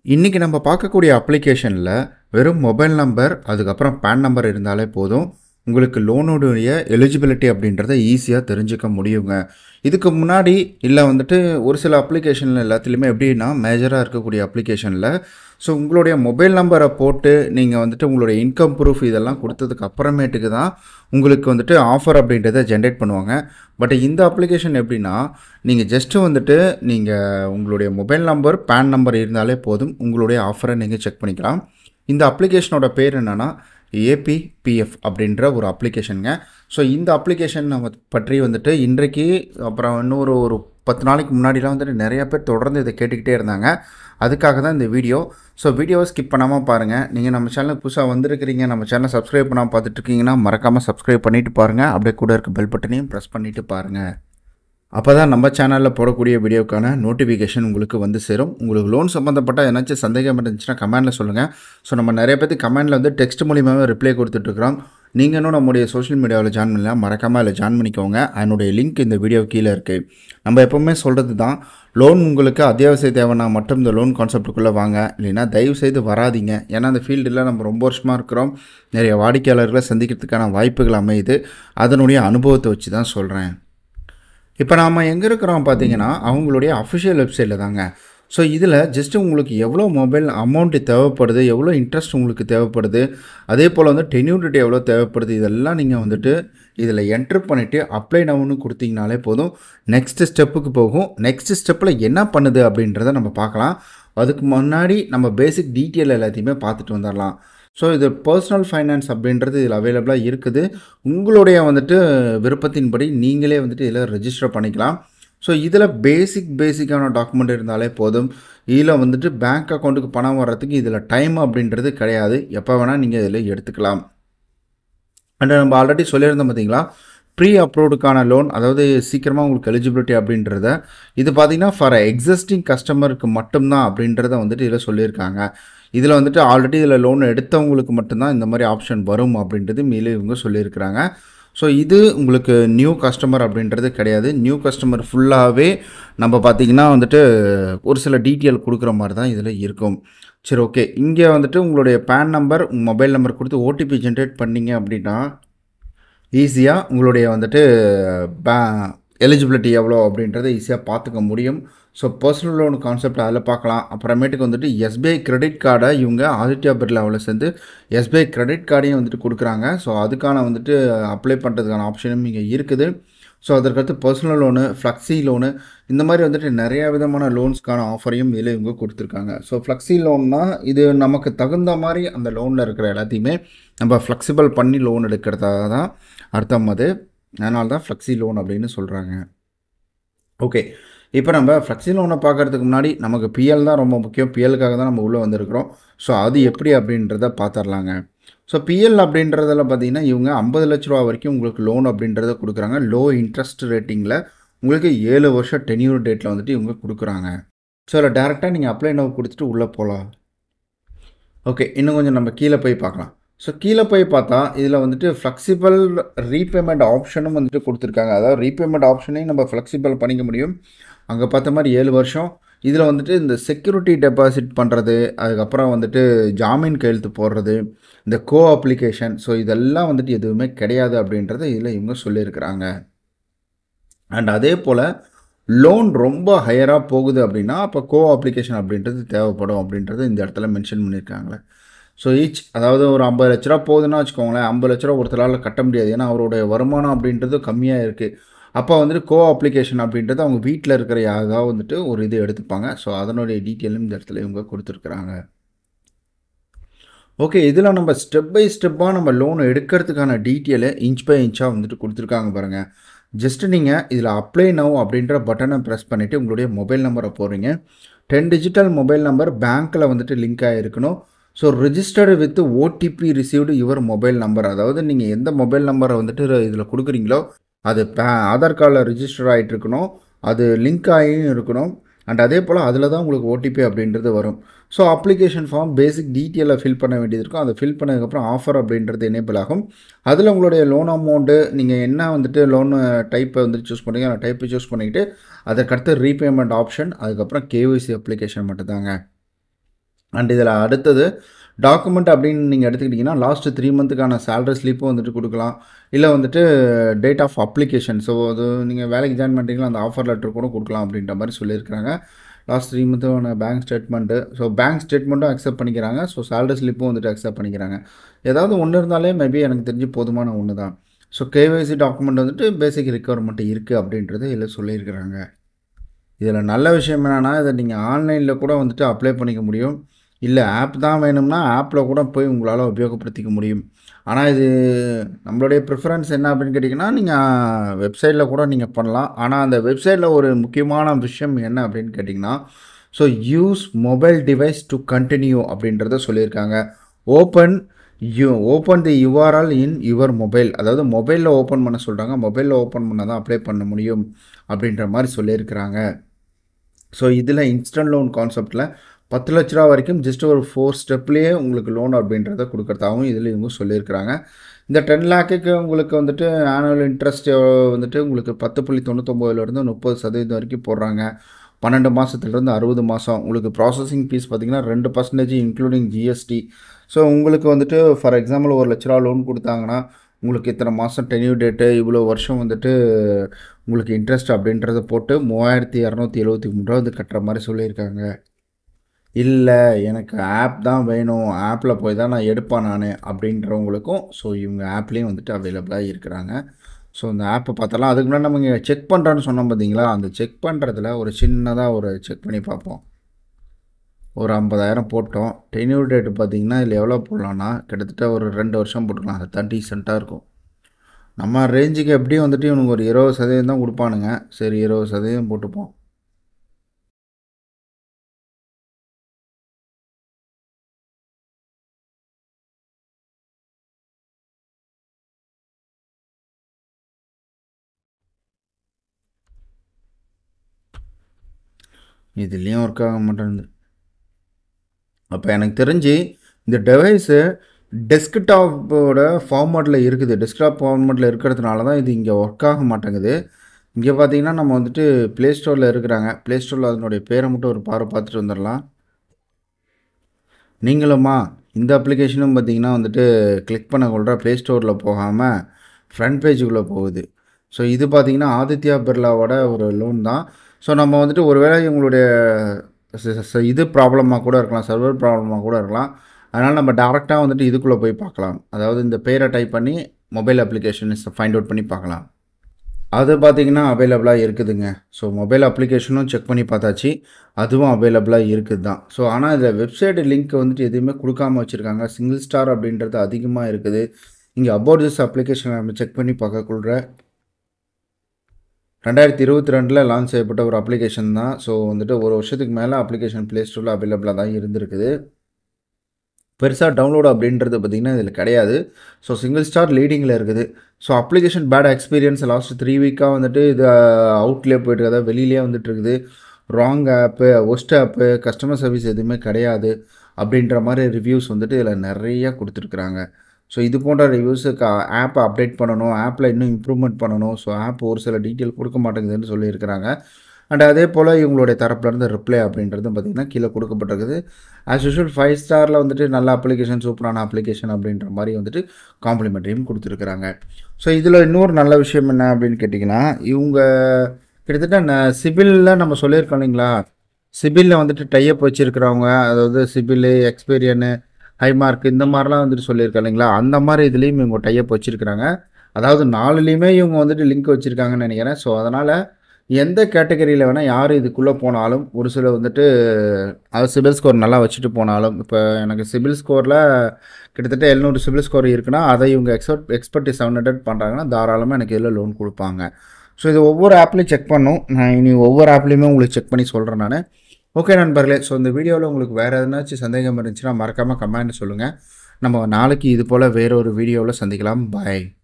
இன்றைக்கி நம்ம பார்க்கக்கூடிய அப்ளிகேஷனில் வெறும் மொபைல் நம்பர் அதுக்கப்புறம் பேன் நம்பர் இருந்தாலே போதும் உங்களுக்கு லோனுடைய எலிஜிபிலிட்டி அப்படின்றத ஈஸியாக தெரிஞ்சுக்க முடியுங்க இதுக்கு முன்னாடி இல்லை வந்துட்டு ஒரு சில அப்ளிகேஷனில் எல்லாத்துலேயுமே எப்படின்னா மேஜராக இருக்கக்கூடிய அப்ளிகேஷனில் ஸோ உங்களுடைய மொபைல் நம்பரை போட்டு நீங்கள் வந்துட்டு உங்களுடைய இன்கம் ப்ரூஃப் இதெல்லாம் கொடுத்ததுக்கு அப்புறமேட்டுக்கு தான் உங்களுக்கு வந்துட்டு ஆஃபர் அப்படின்றத ஜென்ரேட் பண்ணுவாங்க பட் இந்த அப்ளிகேஷன் எப்படின்னா நீங்கள் ஜஸ்ட்டு வந்துட்டு நீங்கள் உங்களுடைய மொபைல் நம்பர் பேன் நம்பர் இருந்தாலே போதும் உங்களுடைய ஆஃபரை நீங்கள் செக் பண்ணிக்கலாம் இந்த அப்ளிகேஷனோட பேர் என்னென்னா ஏபிபிஎஃப் அப்படின்ற ஒரு அப்ளிகேஷனுங்க ஸோ இந்த அப்ளிகேஷன் நம்ம பற்றி வந்துட்டு இன்றைக்கு அப்புறம் இன்னொரு ஒரு பத்து நாளைக்கு முன்னாடிலாம் வந்துட்டு நிறைய பேர் தொடர்ந்து இதை கேட்டுக்கிட்டே இருந்தாங்க அதுக்காக தான் இந்த வீடியோ ஸோ வீடியோவை ஸ்கிப் பண்ணாமல் பாருங்கள் நீங்கள் நம்ம சேனலுக்கு புதுசாக வந்திருக்கிறீங்க நம்ம சேனலை சப்ஸ்கிரைப் பண்ணாமல் பார்த்துட்டு இருக்கீங்கன்னா மறக்காமல் சப்ஸ்கிரைப் பண்ணிவிட்டு பாருங்கள் அப்படியே கூட இருக்க பெல் பட்டனையும் ப்ரெஸ் பண்ணிவிட்டு பாருங்கள் அப்போ தான் நம்ம சேனலில் போடக்கூடிய வீடியோக்கான நோட்டிஃபிகேஷன் உங்களுக்கு வந்து சேரும் உங்களுக்கு லோன் சம்மந்தப்பட்ட ஏதாச்சும் சந்தேகம் இருந்துச்சுன்னா கமெண்டில் சொல்லுங்கள் ஸோ நம்ம நிறைய பேருக்கு கமெண்டில் வந்து டெக்ஸ்ட் மூலியமாகவே ரிப்ளை கொடுத்துட்ருக்குறோம் நீங்கள் இன்னும் நம்முடைய சோஷியல் மீடியாவில் ஜாயின் பண்ணலாம் மறக்காமல் அதில் ஜாயின் பண்ணிக்கோங்க அதனுடைய லிங்க் இந்த வீடியோ கீழே இருக்குது நம்ம எப்போவுமே சொல்கிறது தான் லோன் உங்களுக்கு அத்தியாவசிய தேவைன்னா மட்டும் இந்த லோன் கான்செப்ட்டுக்குள்ளே வாங்க இல்லைன்னா தயவு செய்து வராதீங்க ஏன்னா அந்த ஃபீல்டில் நம்ம ரொம்ப வருஷமாக இருக்கிறோம் நிறைய வாடிக்கையாளர்களை சந்திக்கிறதுக்கான வாய்ப்புகள் அமையுது அதனுடைய அனுபவத்தை வச்சு தான் சொல்கிறேன் இப்போ நாம் எங்கே இருக்கிறோம் பார்த்தீங்கன்னா அவங்களுடைய அஃபிஷியல் வெப்சைட்டில் தாங்க ஸோ இதில் ஜஸ்ட்டு உங்களுக்கு எவ்வளோ மொபைல் அமௌண்ட்டு தேவைப்படுது எவ்வளோ இன்ட்ரெஸ்ட் உங்களுக்கு தேவைப்படுது அதே போல் வந்து டென்யூரிட்டி எவ்வளோ தேவைப்படுது இதெல்லாம் நீங்கள் வந்துட்டு இதில் என்ட்ரு பண்ணிவிட்டு அப்ளை நவுன்னு கொடுத்தீங்கனாலே போதும் நெக்ஸ்ட் ஸ்டெப்புக்கு போகும் நெக்ஸ்ட் ஸ்டெப்பில் என்ன பண்ணுது அப்படின்றத நம்ம பார்க்கலாம் அதுக்கு முன்னாடி நம்ம பேசிக் டீட்டெயில் எல்லாத்தையுமே பார்த்துட்டு வந்துடலாம் ஸோ இது பர்சனல் ஃபைனான்ஸ் அப்படின்றது இதில் அவைலபிளாக இருக்குது உங்களுடைய வந்துட்டு விருப்பத்தின்படி நீங்களே வந்துட்டு இதில் ரெஜிஸ்டர் பண்ணிக்கலாம் ஸோ இதில் பேசிக் பேசிக்கான டாக்குமெண்ட் இருந்தாலே போதும் இதில் வந்துட்டு பேங்க் அக்கௌண்ட்டுக்கு பணம் வர்றதுக்கு இதில் டைம் அப்படின்றது கிடையாது எப்போ வேணால் நீங்கள் இதில் எடுத்துக்கலாம் அண்ட் நம்ம ஆல்ரெடி சொல்லியிருந்தோம் பார்த்தீங்களா ப்ரீ அப்ரூவ்டுக்கான லோன் அதாவது சீக்கிரமாக உங்களுக்கு எலிஜிபிலிட்டி அப்படின்றத இது பார்த்திங்கன்னா ஃபார் எக்ஸிஸ்டிங் கஸ்டமருக்கு மட்டும்தான் அப்படின்றத வந்துட்டு இதில் சொல்லியிருக்காங்க இதில் வந்துட்டு ஆல்ரெடி இதில் லோன் எடுத்தவங்களுக்கு மட்டும்தான் இந்த மாதிரி ஆப்ஷன் வரும் அப்படின்றது மேலே இவங்க சொல்லியிருக்கிறாங்க ஸோ இது உங்களுக்கு நியூ கஸ்டமர் அப்படின்றது கிடையாது நியூ கஸ்டமர் ஃபுல்லாகவே நம்ம பார்த்திங்கன்னா வந்துட்டு ஒரு சில டீட்டெயில் கொடுக்குற மாதிரி தான் இதில் இருக்கும் சரி ஓகே இங்கே வந்துட்டு உங்களுடைய பேன் நம்பர் உங்கள் மொபைல் நம்பர் கொடுத்து ஓடிபி ஜென்ரேட் பண்ணிங்க அப்படின்னா ஈஸியாக உங்களுடைய வந்துட்டு பே எலிஜிபிலிட்டி எவ்வளோ அப்படின்றத ஈஸியாக பார்த்துக்க முடியும் ஸோ பர்சனல் லோன் கான்செப்ட் அதில் பார்க்கலாம் அப்புறமேட்டுக்கு வந்துட்டு எஸ்பிஐ கிரெடிட் கார்டை இவங்க ஆதித்யா பிர்லாவில் சேர்ந்து எஸ்பிஐ கிரெடிட் கார்டையும் வந்துட்டு கொடுக்குறாங்க ஸோ அதுக்கான வந்துட்டு அப்ளை பண்ணுறதுக்கான ஆப்ஷனும் இங்கே இருக்குது ஸோ அதற்கடுத்து பர்சனல் லோனு ஃப்ளக்ஸி லோனு இந்த மாதிரி வந்துட்டு நிறையா விதமான லோன்ஸ்க்கான ஆஃபரையும் இதில் இவங்க கொடுத்துருக்காங்க ஸோ ஃப்ளக்ஸி லோன்னா இது நமக்கு தகுந்த மாதிரி அந்த லோனில் இருக்கிற எல்லாத்தையுமே நம்ம ஃப்ளெக்சிபிள் பண்ணி லோன் எடுக்கிறதாக தான் அர்த்தம் அது அதனால தான் ஃப்ளெக்ஸி லோன் அப்படின்னு சொல்கிறாங்க ஓகே இப்போ நம்ம ஃப்ளெக்ஸி லோனை பார்க்குறதுக்கு முன்னாடி நமக்கு பிஎல் தான் ரொம்ப முக்கியம் பிஎலுக்காக தான் நம்ம உள்ளே வந்திருக்கிறோம் ஸோ அது எப்படி அப்படின்றத பார்த்துடலாங்க ஸோ பிஎல் அப்படின்றதில் பார்த்தீங்கன்னா இவங்க ஐம்பது லட்ச ரூபா வரைக்கும் உங்களுக்கு லோன் அப்படின்றத கொடுக்குறாங்க லோ இன்ட்ரெஸ்ட் ரேட்டிங்கில் உங்களுக்கு ஏழு வருஷம் டென்யூர் டேட்டில் வந்துட்டு இவங்க கொடுக்குறாங்க ஸோ அதில் டேரெக்டாக நீங்கள் அப்ளை நோ கொடுத்துட்டு உள்ளே போகலாம் ஓகே இன்னும் கொஞ்சம் நம்ம கீழே போய் பார்க்கலாம் ஸோ கீழே போய் பார்த்தா இதில் வந்துட்டு ஃப்ளெக்சிபிள் ரீபேமெண்ட் ஆப்ஷனும் வந்துட்டு கொடுத்துருக்காங்க அதாவது ரீபேமெண்ட் ஆப்ஷனையும் நம்ம ஃப்ளெக்சிபிள் பண்ணிக்க முடியும் அங்கே பார்த்த மாதிரி ஏழு வருஷம் இதில் வந்துட்டு இந்த செக்யூரிட்டி டெபாசிட் பண்ணுறது அதுக்கப்புறம் வந்துட்டு ஜாமீன் கையெழுத்து போடுறது இந்த கோ அப்ளிகேஷன் ஸோ இதெல்லாம் வந்துட்டு எதுவுமே கிடையாது அப்படின்றத இதில் இவங்க சொல்லியிருக்கிறாங்க அண்ட் அதே போல் லோன் ரொம்ப ஹையராக போகுது அப்படின்னா அப்போ கோ அப்ளிகேஷன் அப்படின்றது தேவைப்படும் அப்படின்றது இந்த இடத்துல மென்ஷன் பண்ணியிருக்காங்களே ஸோ ஈச் அதாவது ஒரு ஐம்பது லட்ச ரூபா போகுதுன்னா வச்சுக்கோங்களேன் ஐம்பது லட்ச ரூபா ஒருத்தரால் கட்ட முடியாது ஏன்னா அவருடைய வருமானம் அப்படின்றது கம்மியாக இருக்குது அப்போ வந்துட்டு கோ அப்ளிகேஷன் அப்படின்றது அவங்க வீட்டில் இருக்கிற யாராவது வந்துட்டு ஒரு இது எடுத்துப்பாங்க ஸோ அதனுடைய டீட்டெயிலும் இந்த இடத்துல இவங்க கொடுத்துருக்குறாங்க ஓகே இதில் நம்ம ஸ்டெப் பை ஸ்டெப்பாக நம்ம லோன் எடுக்கிறதுக்கான டீட்டெயிலை இன்ச் பை இன்ச்சாக வந்துட்டு கொடுத்துருக்காங்க பாருங்கள் ஜஸ்ட்டு நீங்கள் இதில் அப்ளை நவ் அப்படின்ற பட்டனை ப்ரெஸ் பண்ணிவிட்டு உங்களுடைய மொபைல் நம்பரை போடுறீங்க டென் டிஜிட்டல் மொபைல் நம்பர் பேங்க்கில் வந்துட்டு லிங்க் ஆகிருக்கணும் so registered with OTP received your mobile number அதாவது நீங்கள் எந்த மொபைல் நம்பரை வந்துட்டு இதில் கொடுக்குறீங்களோ அது பே ஆதார் கார்டில் ரிஜிஸ்டர் ஆகிட்டு இருக்கணும் அது லிங்க் ஆகியும் இருக்கணும் அண்ட் அதே போல் அதில் தான் உங்களுக்கு ஓடிபி அப்படின்றது வரும் ஸோ அப்ளிகேஷன் ஃபார்ம் பேசிக் டீட்டெயிலை ஃபில் பண்ண வேண்டியது இருக்கும் அதை ஃபில் பண்ணதுக்கப்புறம் ஆஃபர் அப்படின்றது எனேபிள் ஆகும் அதில் உங்களுடைய லோன் அமௌண்ட்டு நீங்கள் என்ன வந்துட்டு லோன் டைப்பை வந்துட்டு சூஸ் பண்ணுறீங்க அந்த டைப்பை சூஸ் பண்ணிக்கிட்டு அதற்கடுத்து ரீபேமெண்ட் ஆப்ஷன் அதுக்கப்புறம் கேஒய்சி அப்ளிகேஷன் மட்டும்தாங்க அண்ட் இதில் அடுத்தது டாக்குமெண்ட் அப்படின்னு நீங்கள் எடுத்துக்கிட்டிங்கன்னா லாஸ்ட் த்ரீ மந்த்துக்கான சேலரி ஸ்லிப்பும் வந்துட்டு கொடுக்கலாம் இல்லை வந்துட்டு டேட் ஆஃப் அப்ளிகேஷன் ஸோ அது நீங்கள் வேலைக்கு ஜாயின் பண்ணுறீங்களா அந்த ஆஃபர் லெட்டர் கூட கொடுக்கலாம் அப்படின்ற மாதிரி சொல்லியிருக்கிறாங்க லாஸ்ட் த்ரீ மந்த்தான பேங்க் ஸ்டேட்மெண்ட்டு ஸோ பேங்க் ஸ்டேட்மெண்ட்டும் அக்செப்ட் பண்ணிக்கிறாங்க ஸோ சேலரி ஸ்லிப்பும் வந்துட்டு அக்செப்ட் பண்ணிக்கிறாங்க ஏதாவது ஒன்று இருந்தாலே மேபி எனக்கு தெரிஞ்சு போதுமான ஒன்று தான் ஸோ கேவைசி டாக்குமெண்ட் வந்துட்டு பேசிக் ரிக்குவயர்மெண்ட் இருக்குது அப்படின்றது இதில் சொல்லியிருக்கிறாங்க இதில் நல்ல விஷயம் என்னென்னா இதை நீங்கள் ஆன்லைனில் கூட வந்துட்டு அப்ளை பண்ணிக்க முடியும் இல்லை ஆப் தான் வேணும்னா ஆப்பில் கூட போய் உங்களால் உபயோகப்படுத்திக்க முடியும் ஆனால் இது நம்மளுடைய ப்ரிஃபரன்ஸ் என்ன அப்படின்னு கேட்டிங்கன்னா நீங்கள் வெப்சைட்டில் கூட நீங்கள் பண்ணலாம் ஆனால் அந்த வெப்சைட்டில் ஒரு முக்கியமான விஷயம் என்ன அப்படின்னு கேட்டிங்கன்னா so use mobile device to continue அப்படின்றத சொல்லியிருக்காங்க open you open the URL in your mobile அதாவது மொபைலில் ஓப்பன் பண்ண சொல்கிறாங்க மொபைலில் ஓப்பன் பண்ண தான் அப்ளை பண்ண முடியும் அப்படின்ற மாதிரி சொல்லியிருக்கிறாங்க ஸோ இதில் இன்ஸ்டன்ட் லோன் கான்செப்டில் பத்து லட்ச ரூபா வரைக்கும் ஜஸ்ட் ஒரு ஃபோர் ஸ்டெப்லேயே உங்களுக்கு லோன் அப்படின்றத கொடுக்குறதாகவும் இதில் இவங்க சொல்லியிருக்கிறாங்க இந்த டென் லேக்குக்கு உங்களுக்கு வந்துட்டு ஆனுவல் இன்ட்ரெஸ்ட் வந்துட்டு உங்களுக்கு பத்து புள்ளி தொண்ணூத்தொம்போதுலேருந்து முப்பது சதவீதம் வரைக்கும் போடுறாங்க பன்னெண்டு மாதத்துலேருந்து அறுபது மாதம் உங்களுக்கு ப்ராசஸிங் ஃபீஸ் பார்த்திங்கன்னா ரெண்டு பர்சன்டேஜ் இன்க்ளூடிங் ஜிஎஸ்டி ஸோ உங்களுக்கு வந்துட்டு ஃபார் எக்ஸாம்பிள் ஒரு லட்ச ரூபா லோன் கொடுத்தாங்கன்னா உங்களுக்கு இத்தனை மாதம் டென்யூ டேட்டு இவ்வளோ வருஷம் வந்துட்டு உங்களுக்கு இன்ட்ரெஸ்ட் அப்படின்றத போட்டு மூவாயிரத்தி இரநூத்தி எழுபத்தி மூணு ரூபா வந்து கட்டுற மாதிரி சொல்லியிருக்காங்க இல்லை எனக்கு ஆப் தான் வேணும் ஆப்பில் போய் தான் நான் எடுப்பேன் நான் அப்படின்றவங்களுக்கும் ஸோ இவங்க ஆப்லேயும் வந்துட்டு அவைலபிளாக இருக்கிறாங்க ஸோ இந்த ஆப்பை பார்த்தாலாம் அதுக்கு முன்னாடி நம்ம இங்கே செக் பண்ணுறோன்னு சொன்னோம் பார்த்தீங்களா அந்த செக் பண்ணுறதுல ஒரு சின்னதாக ஒரு செக் பண்ணி பார்ப்போம் ஒரு ஐம்பதாயிரம் போட்டோம் டென்யூர் டேட்டு பார்த்தீங்கன்னா இதில் எவ்வளோ போடலான்னா கிட்டத்தட்ட ஒரு ரெண்டு வருஷம் போட்டுக்கலாம் அது தான் டீசெண்டாக இருக்கும் நம்ம ரேஞ்சுக்கு எப்படியும் வந்துட்டு இவனுக்கு ஒரு இருபது சதவீதம் தான் கொடுப்பானுங்க சரி இருபது சதவீதம் போட்டுப்போம் இதுலேயும் ஒர்க் ஆக மாட்டேங்குது அப்போ எனக்கு தெரிஞ்சு இந்த டிவைஸு டெஸ்க்டாப்போட ஃபார்மேட்டில் இருக்குது டெஸ்க்டாப் ஃபார்மேட்டில் இருக்கிறதுனால தான் இது இங்கே ஒர்க் ஆக மாட்டேங்குது இங்கே பார்த்தீங்கன்னா நம்ம வந்துட்டு ப்ளே ஸ்டோரில் இருக்கிறாங்க ப்ளே ஸ்டோரில் அதனுடைய பேரை மட்டும் ஒரு பார்வை பார்த்துட்டு வந்துடலாம் நீங்களுமா இந்த அப்ளிகேஷனும் பார்த்தீங்கன்னா வந்துட்டு கிளிக் பண்ண கொள்கிற ப்ளே ஸ்டோரில் போகாமல் ஃப்ரண்ட் பேஜுக்குள்ளே போகுது ஸோ இது பார்த்தீங்கன்னா ஆதித்யா பிர்லாவோட ஒரு லோன் தான் ஸோ நம்ம வந்துட்டு ஒருவேளை உங்களுடைய ச- ச- இது ப்ராப்ளமாக கூட இருக்கலாம் சர்வர் ப்ராப்ளமாக கூட இருக்கலாம் அதனால் நம்ம டேரெக்டாக வந்துட்டு இதுக்குள்ளே போய் பார்க்கலாம் அதாவது இந்த பேரை டைப் பண்ணி மொபைல் அப்ளிகேஷன் ஃபைண்ட் அவுட் பண்ணி பார்க்கலாம் அது பார்த்தீங்கன்னா அவைலபிளாக இருக்குதுங்க ஸோ மொபைல் அப்ளிகேஷனும் செக் பண்ணி பார்த்தாச்சு அதுவும் அவைலபிளாக இருக்குது தான் ஸோ ஆனால் இதில் வெப்சைட் லிங்க் வந்துட்டு எதுவுமே கொடுக்காம வச்சுருக்காங்க சிங்கிள் ஸ்டார் அப்படின்றது அதிகமாக இருக்குது இங்கே அபவுட் திஸ் அப்ளிகேஷன் நம்ம செக் பண்ணி பார்க்கக்குள்ள ரெண்டாயிரத்தி இருபத்தி ரெண்டில் லான்ச் செய்யப்பட்ட ஒரு அப்ளிகேஷன் தான் ஸோ வந்துட்டு ஒரு வருஷத்துக்கு மேலே அப்ளிகேஷன் ப்ளே ஸ்டோரில் அவைலபிளாக தான் இருந்திருக்குது பெருசாக டவுன்லோட் அப்படின்றது பார்த்திங்கன்னா இதில் கிடையாது ஸோ சிங்கிள் ஸ்டார் லீடிங்கில் இருக்குது so application bad experience last three வீக்காக வந்துட்டு இது அவுட்லேயே போயிட்டு அதாவது வெளியிலே வந்துட்டு இருக்குது wrong app worst app customer service எதுவுமே கிடையாது அப்படின்ற மாதிரி ரிவ்யூஸ் வந்துட்டு இதில் நிறைய கொடுத்துருக்குறாங்க ஸோ இது போன்ற ரிவ்யூஸுக்கு ஆப்பை அப்டேட் பண்ணணும் ஆப்பில் இன்னும் இம்ப்ரூவ்மெண்ட் பண்ணணும் ஸோ ஆப் ஒரு சில டீட்டெயில் கொடுக்க மாட்டேங்குதுன்னு சொல்லியிருக்கிறாங்க அண்ட் அதே போல் இவங்களுடைய தரப்புலேருந்து ரிப்ளை அப்படின்றதும் பார்த்திங்கன்னா கீழே கொடுக்கப்பட்டிருக்குது ஆஸ் யூஷுவல் ஃபைவ் ஸ்டாரில் வந்துட்டு நல்ல அப்ளிகேஷன் சூப்பரான அப்ளிகேஷன் அப்படின்ற மாதிரி வந்துட்டு காம்ப்ளிமெண்ட்ரியும் கொடுத்துருக்குறாங்க ஸோ இதில் இன்னொரு நல்ல விஷயம் என்ன அப்படின்னு கேட்டிங்கன்னா இவங்க கிட்டத்தட்ட ந சிபிலில் நம்ம சொல்லியிருக்கோம் இல்லைங்களா சிபிலில் வந்துட்டு டைப் வச்சுருக்கிறவங்க அதாவது சிபிலு எக்ஸ்பீரியனு ஹைமார்க் இந்த மாதிரிலாம் வந்துட்டு சொல்லியிருக்கோம் இல்லைங்களா அந்த மாதிரி இதுலேயும் இவங்க டைப் வச்சுருக்கிறாங்க அதாவது நாலுலேயுமே இவங்க வந்துட்டு லிங்க் வச்சுருக்காங்கன்னு நினைக்கிறேன் ஸோ அதனால் எந்த கேட்டகரியில் வேணால் யார் இதுக்குள்ளே போனாலும் ஒரு சில வந்துட்டு அது சிபில் ஸ்கோர் நல்லா வச்சுட்டு போனாலும் இப்போ எனக்கு சிபில் ஸ்கோரில் கிட்டத்தட்ட எழுநூறு சிபில் ஸ்கோர் இருக்குன்னா அதை இவங்க எக்ஸ்பர்ட் எக்ஸ்பர்ட் செவன் ஹண்ட்ரட் பண்ணுறாங்கன்னா தாராளமாக எனக்கு இதில் லோன் கொடுப்பாங்க ஸோ இது ஒவ்வொரு ஆப்லேயும் செக் பண்ணும் நான் இனி ஒவ்வொரு ஆப்லேயுமே உங்களுக்கு செக் பண்ணி சொல்கிறேன் நான் ஓகே நண்பர்களே ஸோ இந்த வீடியோவில் உங்களுக்கு வேறு எதனாச்சும் சந்தேகம் இருந்துச்சுன்னா மறக்காமல் கமெண்ட் சொல்லுங்கள் நம்ம நாளைக்கு இது போல் வேற ஒரு வீடியோவில் சந்திக்கலாம் பாய்